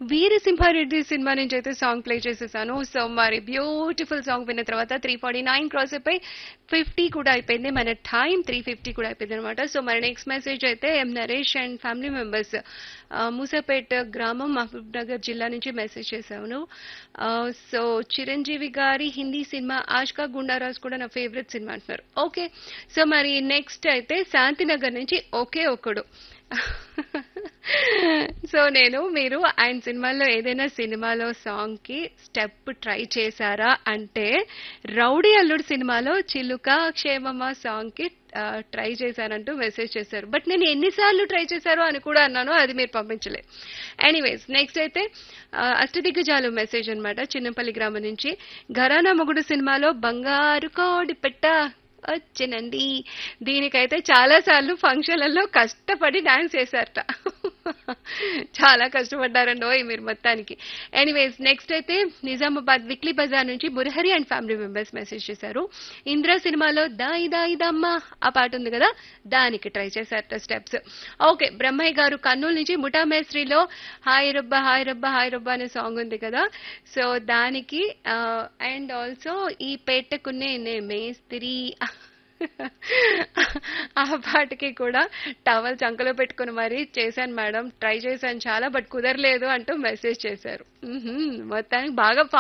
వీరసింహారెడ్డి సినిమా నుంచి అయితే సాంగ్ ప్లే చేసేసాను సో మరి బ్యూటిఫుల్ సాంగ్ విన్న తర్వాత త్రీ ఫార్టీ నైన్ క్రాస్ అయిపోయి ఫిఫ్టీ కూడా అయిపోయింది మన టైం త్రీ ఫిఫ్టీ కూడా అయిపోయింది అనమాట సో మరి నెక్స్ట్ మెసేజ్ అయితే M Naresh and family members Musapet గ్రామం మహబూబ్ నగర్ జిల్లా నుంచి మెసేజ్ చేశాను సో చిరంజీవి గారి హిందీ సినిమా ఆష్కా గుండారాజ్ కూడా నా ఫేవరెట్ సినిమా అంటున్నారు ఓకే సో మరి నెక్స్ట్ అయితే శాంతినగర్ నుంచి ఒకే ఒకడు సో నేను మీరు ఆయన సినిమాల్లో ఏదైనా సినిమాలో సాంగ్ కి స్టెప్ ట్రై చేశారా అంటే రౌడీ అల్లుడు సినిమాలో చిలుక క్షేమమ్మ సాంగ్ కి ట్రై చేశానంటూ మెసేజ్ చేశారు బట్ నేను ఎన్నిసార్లు ట్రై చేశారో అని కూడా అన్నాను అది మీరు పంపించలే ఎనీవేస్ నెక్స్ట్ అయితే ఆ, అష్టదిగ్గజాలు మెసేజ్ అన్నమాట చిన్నపల్లి గ్రామం నుంచి ఘరానా మొగుడు సినిమాలో బంగారు కోడి పెట్ట వచ్చేనండి దీనికైతే చాలా సార్లు ఫంక్షన్లలో కష్టపడి డాన్స్ చేశారట చాలా కష్టపడ్డారండో మీరు మొత్తానికి ఎనీవేస్ నెక్స్ట్ అయితే నిజామాబాద్ విక్లీ బజార్ నుంచి Murahari and family members message చేశారు ఇంద్ర సినిమాలో దాయి దాయి దమ్మ ఆ పాట ఉంది కదా దానికి ట్రై చేశారట స్టెప్స్ ఓకే బ్రహ్మయ్య గారు కర్నూలు నుంచి ముఠా మేస్త్రిలో హాయ్ రబ్బా హాయ్ రబ్బా హాయ్ రబ్బా అనే సాంగ్ ఉంది కదా సో దానికి అండ్ ఆల్సో ఈ పేటకునే నే మేస్త్రి ఆ పాటకి కూడా టవల్ చంకలో పెట్టుకుని మరీ చేశాను మేడం ట్రై చేశాను చాలా బట్ కుదరలేదు అంటూ మెసేజ్ చేశారు మ్హూ. మొత్తానికి బాగా